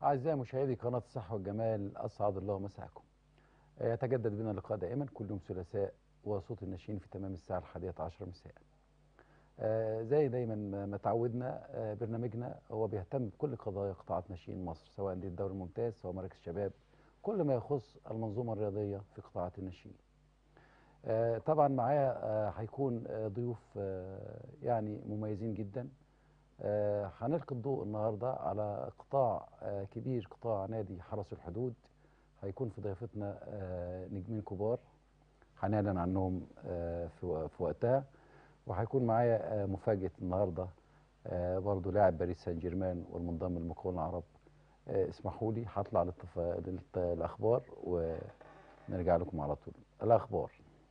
أعزائي مشاهدي قناة الصحة والجمال أسعد الله مساءكم. يتجدد بنا اللقاء دائما كل يوم ثلاثاء وصوت الناشئين في تمام الساعة الحادية عشر مساء. آه، زي دايما ما- ما تعودنا آه، برنامجنا هو بيهتم بكل قضايا قطاعات ناشئين مصر سواء أندية الدوري الممتاز سواء مراكز الشباب كل ما يخص المنظومة الرياضية في قطاعات الناشئين. آه، طبعا معايا آه، هيكون آه، ضيوف آه، يعني مميزين جدا آه، هنلقي الضوء النهارده على قطاع آه، كبير قطاع نادي حرس الحدود هيكون في ضيافتنا آه، نجمين كبار هنعلن عنهم آه، في و- في وقتها وهيكون معايا آه، مفاجأة النهارده آه، برضو لاعب باريس سان جيرمان والمنضم للمقاولون العرب آه، اسمحوا لي هطلع للتف... للت- للأخبار ونرجع لكم على طول الأخبار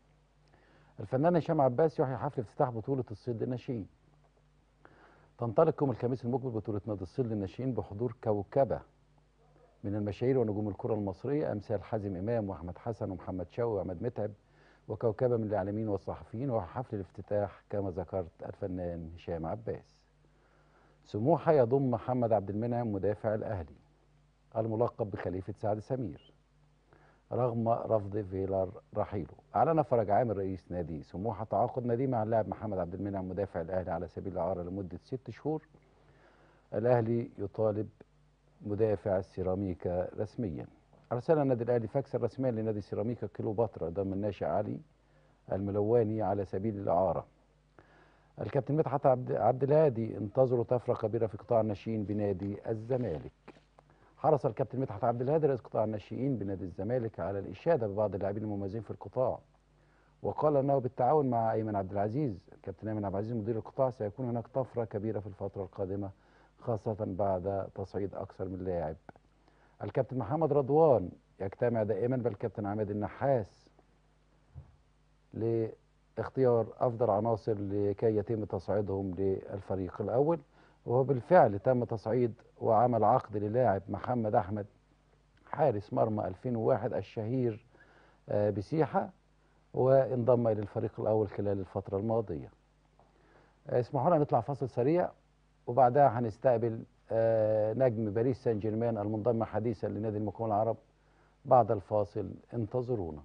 الفنان هشام عباس يحيي حفل افتتاح بطولة الصيد للناشئين تنطلق يوم الخميس المقبل بطولة نادي الصيد للناشئين بحضور كوكبة من المشاهير ونجوم الكرة المصرية أمثال حازم إمام وأحمد حسن ومحمد شوقي وعماد متعب وكوكبة من الإعلاميين والصحفيين وحفل الافتتاح كما ذكرت الفنان هشام عباس سموحة يضم محمد عبد المنعم مدافع الأهلي الملقب بخليفة سعد سمير رغم رفض فيلر رحيله أعلن فرج عامر رئيس نادي سموحة تعاقد نادي مع اللاعب محمد عبد المنعم مدافع الأهلي على سبيل الإعارة لمدة ست شهور الأهلي يطالب مدافع سيراميكا رسميا أرسل النادي الأهلي فاكسا رسميا لنادي سيراميكا كيلوباترا ضمن الناشئ علي الملواني على سبيل الإعارة الكابتن مدحت عبد, عبد الهادي انتظروا طفرة كبيرة في قطاع الناشئين بنادي الزمالك حرص الكابتن مدحت عبد الهادي رئيس قطاع الناشئين بنادي الزمالك على الإشادة ببعض اللاعبين المميزين في القطاع وقال انه بالتعاون مع ايمن عبد العزيز كابتن ايمن عبد العزيز مدير القطاع سيكون هناك طفره كبيره في الفتره القادمه خاصه بعد تصعيد اكثر من لاعب الكابتن محمد رضوان يجتمع دائما بالكابتن عماد النحاس لاختيار افضل عناصر لكي يتم تصعيدهم للفريق الاول وبالفعل تم تصعيد وعمل عقد للاعب محمد احمد حارس مرمى 2001 الشهير آه، بسيحه وانضم الى الفريق الاول خلال الفتره الماضيه. آه، اسمحوا لنا نطلع فاصل سريع وبعدها هنستقبل آه، نجم باريس سان جيرمان المنضم حديثا لنادي المقاولون العرب بعد الفاصل انتظرونا.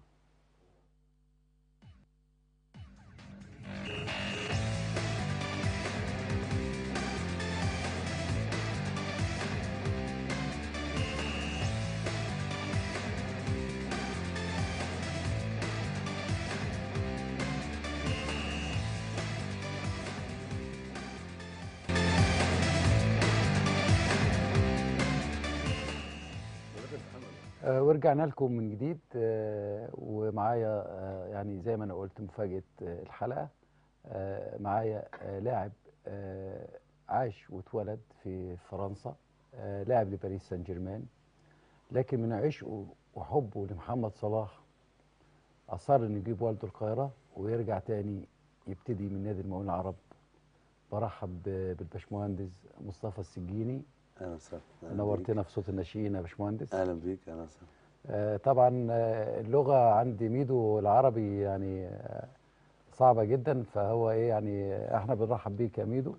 آه، ورجعنا لكم من جديد آه، ومعايا آه، يعني زي ما انا قلت مفاجاه آه، الحلقه آه، معايا آه، لاعب آه، عاش واتولد في فرنسا آه، لاعب لباريس سان جيرمان لكن من عشقه وحبه لمحمد صلاح اصر انه يجيب والده القاهره ويرجع تاني يبتدي من نادي المقاولين العرب برحب ب- بالباشمهندس مصطفى السجيني اهلا وسهلا أهلاً نورتنا في صوت الناشئين يا باشمهندس بيك. اهلا بيك اهلا وسهلا آه، طبعا آه، اللغة عند ميدو العربي يعني آه، صعبة جدا فهو ايه يعني احنا بنرحب بيك يا ميدو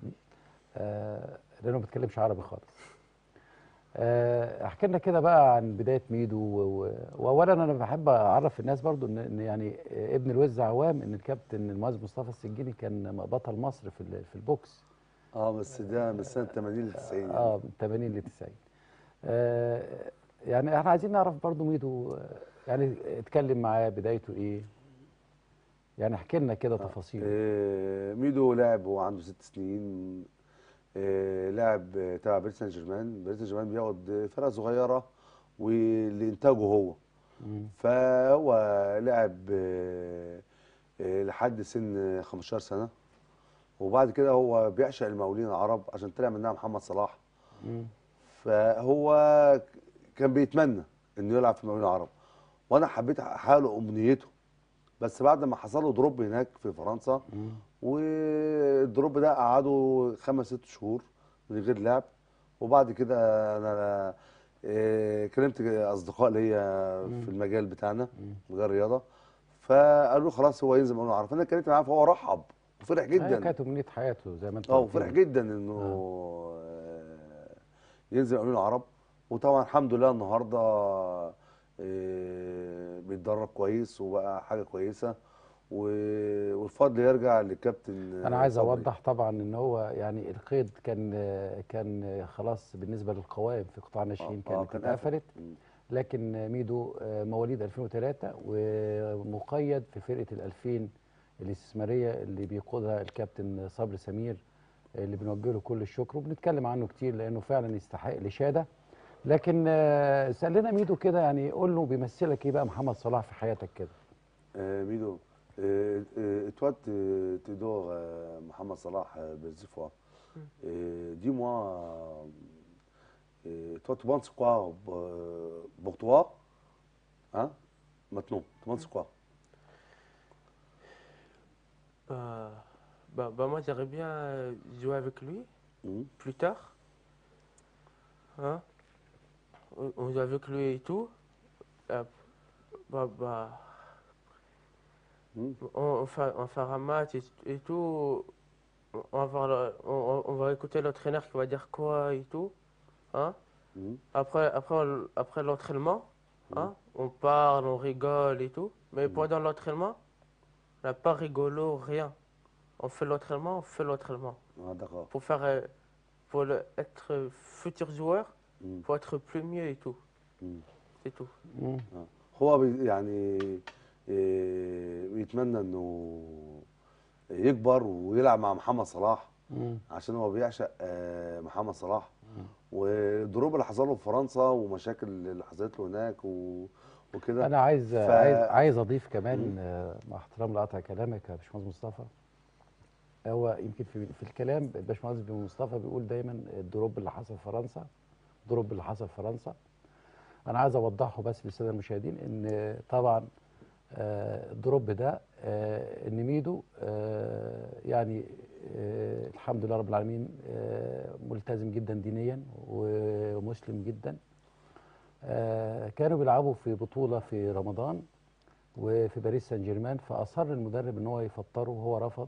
آه، لانه ما بيتكلمش عربي خالص آه، احكي لنا كده بقى عن بداية ميدو و- و- واولا انا بحب اعرف الناس برضو ان إن يعني آه، ابن الوز عوام ان الكابتن المهندس مصطفى السجيني كان بطل مصر في ال- في البوكس اه بس ده من سنه 80 ل 90 يعني. اه من 80 ل 90 آه يعني احنا عايزين نعرف برضو ميدو آه، يعني اتكلم معاه بدايته ايه يعني احكي لنا كده تفاصيل آه ميدو لاعب وهو عنده ست سنين آه لاعب آه، تبع باريس سان جيرمان باريس سان جيرمان بياخد آه، فرقه صغيره ولانتاجه هو مم. فهو لعب آه، آه، لحد سن 15 سنه وبعد كده هو بيعشق المقاولين العرب عشان طلع منها محمد صلاح مم. فهو كان بيتمنى انه يلعب في المقاولين العرب وانا حبيت احقق له امنيته بس بعد ما حصل له دروب هناك في فرنسا مم. والدروب ده قعده خمس ست شهور من غير لعب وبعد كده انا آه، كلمت اصدقاء ليا في المجال بتاعنا مجال الرياضه فقالوا له خلاص هو ينزل المقاولين العرب فانا اتكلمت معاه فهو رحب وفرح هي جدا كانت امنيه حياته زي ما انت اه قلت وفرح لي. جدا انه آه، ينزل المقاولين العرب وطبعا الحمد لله النهارده آه، بيتدرب كويس وبقى حاجه كويسه و- والفضل يرجع للكابتن انا عايز صبري. اوضح طبعا ان هو يعني القيد كان كان خلاص بالنسبه للقوائم في قطاع الناشئين آه، آه، كانت كان اتقفلت مم. لكن ميدو آه، مواليد 2003 ومقيد في فرقه ال2000 الاستثماريه اللي بيقودها الكابتن صبري سمير آه، اللي بنوجه له كل الشكر وبنتكلم عنه كتير لانه فعلا يستحق الاشاده لكن آه، سالنا ميدو كده يعني قول له بيمثلك ايه بقى محمد صلاح في حياتك كده Euh, Mido, euh, euh, toi, tu tu dors euh, Mohamed Salah euh, Benzé fois. Euh, Dis-moi, euh, toi, tu penses quoi euh, pour toi hein, Maintenant, tu penses quoi Bah, bah, bah, moi, j'aimerais bien euh, jouer avec lui Mhm. plus tard. Hein? On, on joue avec lui et tout. Euh, bah, bah, Mhm. on, on, fa- on fera un match et, et tout. On va, voir le- on, on va écouter l'entraîneur qui va dire quoi et tout. Hein? Mhm. Après, après, on- après l'entraînement, hein, on parle, on rigole et tout. Mais pendant l'entraînement, on n'a pas rigolo, rien. On fait l'entraînement, on fait l'entraînement. Ah, D'accord. Pour faire, euh, pour le- être futur joueur, Mhm. pour être plus mieux et tout. Mhm. C'est tout. مم. هو بي- يعني آه، بيتمنى انه يكبر ويلعب مع محمد صلاح مم. عشان هو بيعشق آه، محمد صلاح والضروب اللي حصل له في فرنسا ومشاكل اللي حصلت له هناك و- وكده انا عايز ف- عايز عايز اضيف كمان آه، مع احترام لقطع كلامك يا باشمهندس مصطفى هو يمكن في في الكلام الباشمهندس بن مصطفى بيقول دايما الدروب اللي حصل في فرنسا الدروب اللي حصل في فرنسا انا عايز اوضحه بس للساده المشاهدين ان طبعا آه، الدروب ده آه، ان ميدو آه، يعني آه، الحمد لله رب العالمين آه، ملتزم جدا دينيا ومسلم جدا آه، كانوا بيلعبوا في بطولة في رمضان وفي باريس سان جيرمان فأصر المدرب ان هو يفطره وهو رفض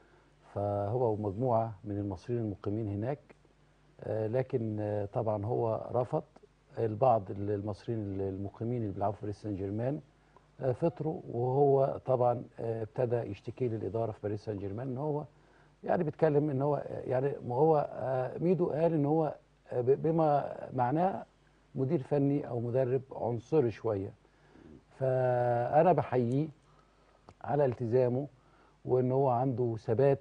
فهو ومجموعة من المصريين المقيمين هناك آه، لكن آه، طبعا هو رفض البعض المصريين المقيمين اللي بيلعبوا في باريس سان جيرمان آه، فطروا وهو طبعا آه، ابتدى يشتكي للإدارة في باريس سان جيرمان ان هو يعني بيتكلم ان هو يعني ما هو آه، ميدو قال ان هو آه، ب- بما معناه مدير فني او مدرب عنصري شويه فانا بحييه على التزامه وان هو عنده ثبات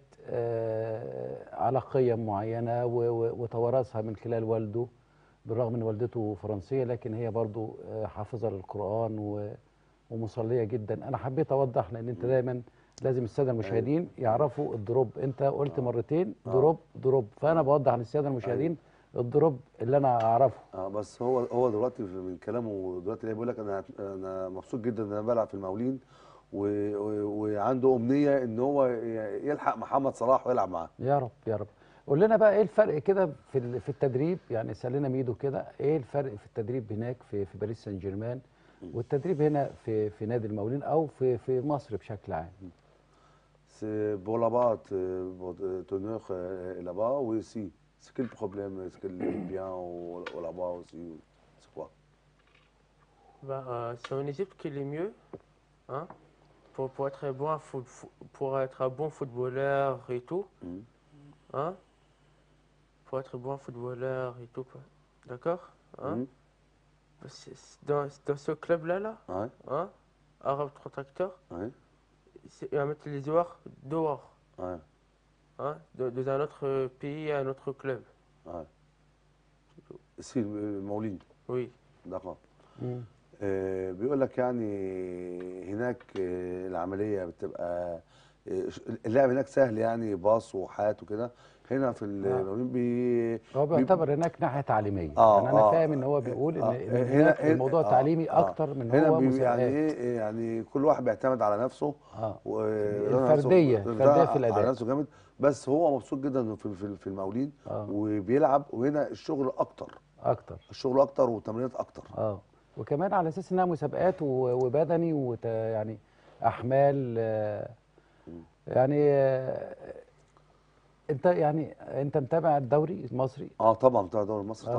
آه، على قيم معينه و- و- وتوارثها من خلال والده بالرغم ان والدته فرنسيه لكن هي برضو آه، حافظه للقران و- ومصليه جدا انا حبيت اوضح لان انت دايما لازم الساده المشاهدين يعرفوا الدروب انت قلت مرتين دروب دروب فانا بوضح للساده المشاهدين الدروب اللي انا اعرفه اه بس هو هو دلوقتي في- من كلامه دلوقتي اللي بيقول لك انا انا مبسوط جدا ان انا بلعب في المقاولين و- و- وعنده امنيه ان هو ي- يلحق محمد صلاح ويلعب معاه يا رب يا رب قول لنا بقى ايه الفرق كده في ال- في التدريب يعني سالنا ميدو كده ايه الفرق في التدريب هناك في في باريس سان جيرمان والتدريب هنا في في نادي المقاولين او في في مصر بشكل عام C'est pour là-bas, te- pour te- tenir euh, là-bas, oui aussi. C'est quel problème Est-ce qu'elle est bien ou, ou là-bas aussi C'est quoi Bah, euh, c'est en Égypte qu'il est mieux. Hein? Pour, pour, être bon, à foot- fo- pour être un bon footballeur et tout. Mhm. Hein? Pour être bon footballeur et tout. quoi. D'accord hein? Mhm. C'est- c'est Dans, dans ce club-là, là, Ouais, hein? Arabe Tracteur, ouais, c'est- il va mettre les joueurs dehors. ouais, Hein? De- Dans un autre pays, un autre club. ouais. C'est euh, Moulin, Oui. d'accord. مم. آه، بيقول لك يعني هناك آه، العمليه بتبقى آه، ش- اللعب هناك سهل يعني باص وحات وكده هنا في المقاولين بي هو بي- بيعتبر هناك ناحيه تعليميه آه، يعني انا آه. فاهم ان هو بيقول ان آه، إن هنا- هناك هنا- الموضوع آه، تعليمي آه. اكتر من هنا هو بي- يعني مسابقات ايه يعني كل واحد بيعتمد على نفسه اه و- الفردية، نفسه- الفردية في الأداء. على نفسه جامد بس هو مبسوط جدا انه في في في المقاولين آه. وبيلعب وهنا الشغل اكتر اكتر الشغل اكتر والتمرينات اكتر اه وكمان على اساس انها مسابقات و- وبدني وت يعني احمال آه، يعني آه، انت يعني انت متابع الدوري المصري اه طبعا بتاع الدوري المصري آه. طبعا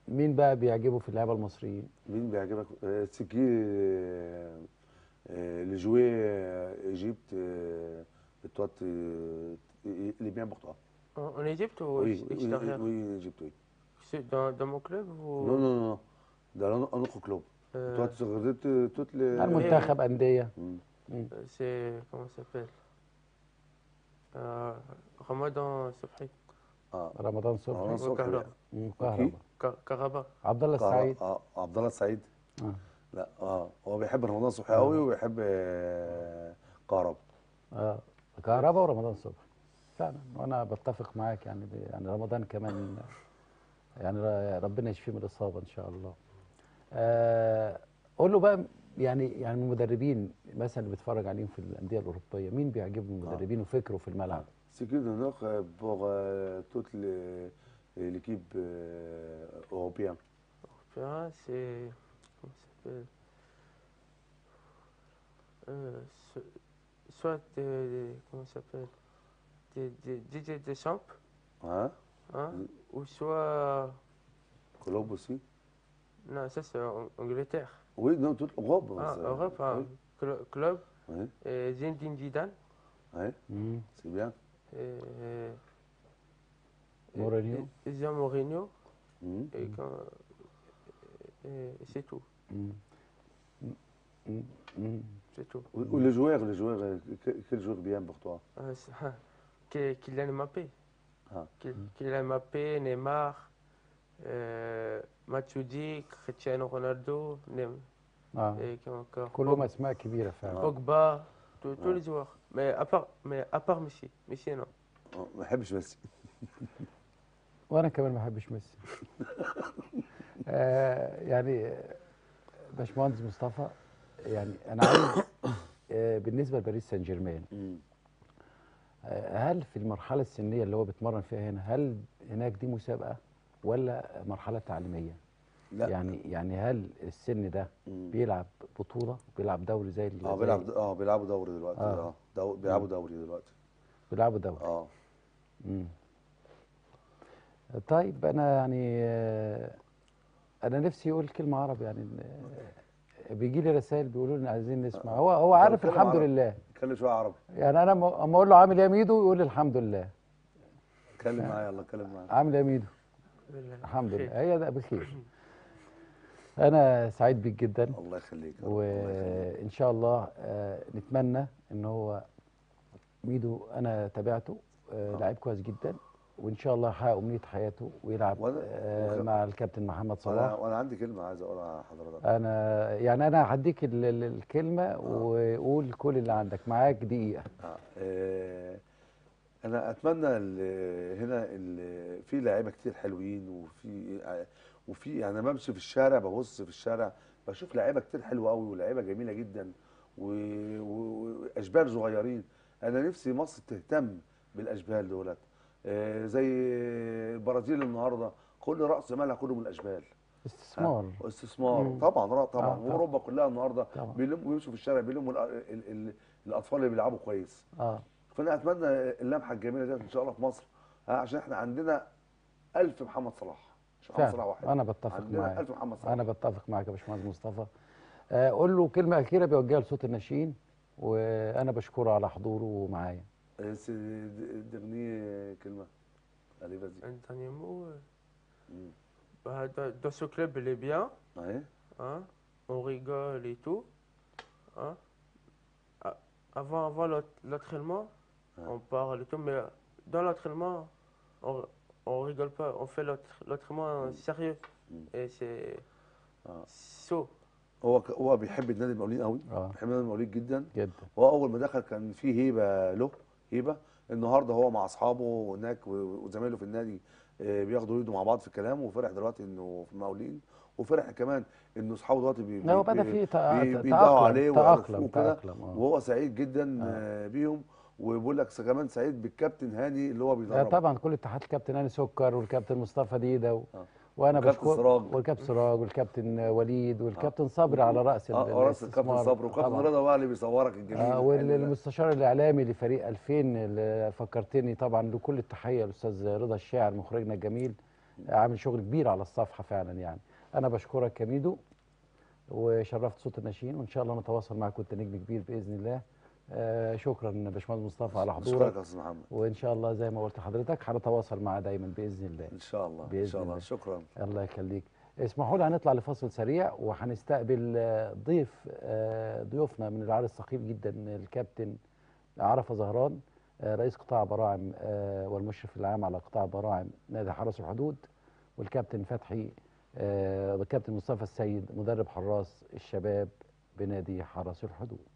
مين بقى بيعجبه في اللعيبه المصريين مين بيعجبك آه، سكي آه، آه، اللي جوي ايجيبت toi tu- il est bien pour toi En, en Égypte ou oui ex- oui, oui, extérieur oui, Égypte oui C'est dans, dans mon club ou non non non dans un un autre club Euh, toi tu regardais t- toutes les المنتخب انديه مم. مم. euh, C'est. Comment ça s'appelle euh, Ramadan Sobhi. اه رمضان صبحي رمضان صبحي وكهرباء. مم، كهرباء Ka- Karabakh. عبد الله السعيد اه عبد الله السعيد آه. لا اه هو بيحب رمضان صبحي قوي وبيحب آه، كهربا اه كهرباء ورمضان صبحي فعلا وانا بتفق معاك يعني ب- يعني رمضان كمان يعني ر- ربنا يشفيه من الاصابه ان شاء الله آه قول له بقى يعني يعني من المدربين مثلا اللي بيتفرج عليهم في الانديه الاوروبيه مين بيعجبه من المدربين وفكره في الملعب C'est que d'honneur euh, pour euh, toute les- l'équipe euh, européenne. Opéra, c'est. Comment ça s'appelle Euh, so- Soit des. des- comment ça s'appelle Des, des Didier Deschamps, Hein? hein, Mm. ou soit. Club aussi. Non, ça c'est en Angleterre. Oui, non, toute l'Europe. Ah, ça- Europe, hein, Oui, cl- club, oui, et Zinedine Zidane. oui, مم. c'est bien. Et, Mourinho. et, et Jean Mourinho. Mhm. Et, quand- et- et c'est tout. مم. مم. مم. C'est tout. Ou, ou les joueurs, les joueurs, euh, que- quel joueur bien pour toi Euh, c'est- Ky- Kylian Mbappé. Ah. Ky- Kylian Mbappé, Neymar, euh, Matuidi, Cristiano Ronaldo, Nem- اه et qui encore كلهم اسماء كبيره فعلا Pogba, tous tous Ouais. les joueurs. Mais à part, mais à part Messi. Messi, non. آه، ما بحبش ميسي وانا كمان ما بحبش ميسي آه يعني باشمهندس مصطفى يعني انا عايز آه بالنسبه لباريس سان جيرمان مم. آه هل في المرحله السنيه اللي هو بيتمرن فيها هنا هل هناك دي مسابقه ولا مرحله تعليميه لا يعني يعني هل السن ده مم. بيلعب بطوله بيلعب دوري زي ال- اه زي- بيلعب اه بيلعبوا دوري دلوقتي آه. اه دو... بيلعبوا دوري دلوقتي بيلعبوا دوري اه مم. طيب انا يعني آه، انا نفسي اقول كلمه عربي يعني آه، بيجي لي رسائل بيقولوا لي عايزين نسمع هو هو طب عارف اتكلم الحمد عربي. لله اتكلم شويه عربي يعني انا م- اما اقول له عامل ايه يا ميدو يقول لي الحمد لله اتكلم معايا يلا اتكلم معايا عامل ايه يا ميدو الحمد لله هي ده بخير انا سعيد بيك جدا الله يخليك يا رب، الله يخليك. وان شاء الله آه، نتمنى ان هو ميدو انا تابعته آه، آه. لعيب كويس جدا وان شاء الله يحقق امنيه حياته ويلعب وأنا- آه، وخ- مع الكابتن محمد وانا صلاح وانا عندي كلمه عايز اقولها لحضرتك انا يعني انا هديك ال- ال- الكلمه وقول كل اللي عندك معاك دقيقه آه. آه، انا اتمنى ال- هنا ال- في لعيبه كتير حلوين وفي آه، وفي يعني انا بمشي في الشارع ببص في الشارع بشوف لعيبه كتير حلوه قوي ولعيبه جميله جدا و- و- واشبال صغيرين انا نفسي مصر تهتم بالاشبال دولت آه، زي البرازيل النهارده كل راس مالها كله من الاشبال استثمار استثمار مم. طبعا را- طبعا آه، طبعا. واوروبا كلها النهارده طبعا. بيلموا بيمشوا في الشارع بيلموا الأ- ال- ال- الاطفال اللي بيلعبوا كويس اه فانا اتمنى اللمحه الجميله دي ان شاء الله في مصر ها عشان احنا عندنا ألف محمد صلاح مش محمد صلاح فعلا واحد انا بتفق عندنا معاك ألف محمد صلاح انا بتفق معاك يا باشمهندس مصطفى آه، قول له كلمه اخيره بيوجهها لصوت الناشئين وانا بشكره على حضوره معايا آه، سي- د- dernier كلمه allez vas-y Un dernier mot. euh, مم. bah, dans, dans ce club, il est bien. اهي hein, on rigole et tout. hein. A- Avant, avant l'ent- l'entraînement, Ouais. on parle et tout, mais dans l'entraînement, on, on rigole pas, on fait l'entra- l'entraînement sérieux. Mm. Et c'est Ah. chaud. هو ك- هو بيحب النادي المقاولين قوي اه بيحب النادي المقاولين جدا جدا هو اول ما دخل كان في هيبه له هيبه النهارده هو مع اصحابه هناك و- وزمايله في النادي آه، بياخدوا يدوا مع بعض في الكلام وفرح دلوقتي انه في المقاولين وفرح كمان انه اصحابه دلوقتي بي لا، هو بي- بدا بي- في تأ- بي- تأقلم- بيدعوا عليه ويعرفوه تأقلم كده تأقلم اه وهو سعيد جدا آه، بيهم وبيقول لك كمان سعيد بالكابتن هاني اللي هو لا بيدربه طبعا كل اتحاد الكابتن هاني سكر والكابتن مصطفى ديده و... آه. وانا والكابتن بشكر سراج. والكابتن سراج والكابتن وليد والكابتن صبري على راس ال- اه راس الكابتن الاستثمار صبري وكابتن طبعاً. رضا بقى اللي بيصورك الجميل آه الحلو ده. والمستشار الاعلامي لفريق 2000 اللي فكرتني طبعا له كل التحيه الاستاذ رضا الشاعر مخرجنا الجميل عامل شغل كبير على الصفحه فعلا يعني انا بشكرك يا ميدو وشرفت صوت الناشئين وان شاء الله نتواصل معك وانت نجم كبير باذن الله آه شكرا باشمهندس مصطفى على اشكرك حضورك يا استاذ محمد وان شاء الله زي ما قلت لحضرتك هنتواصل معاه دايما باذن الله ان شاء الله ان بإذن شاء الله الله. شكرا الله يخليك اسمحوا لي هنطلع لفاصل سريع وهنستقبل آه، ضيف آه، ضيوفنا من العيار الثقيل جدا الكابتن عرفه زهران آه، رئيس قطاع براعم آه، والمشرف العام على قطاع براعم نادي حرس الحدود والكابتن فتحي آه، والكابتن مصطفى السيد مدرب حراس الشباب بنادي حرس الحدود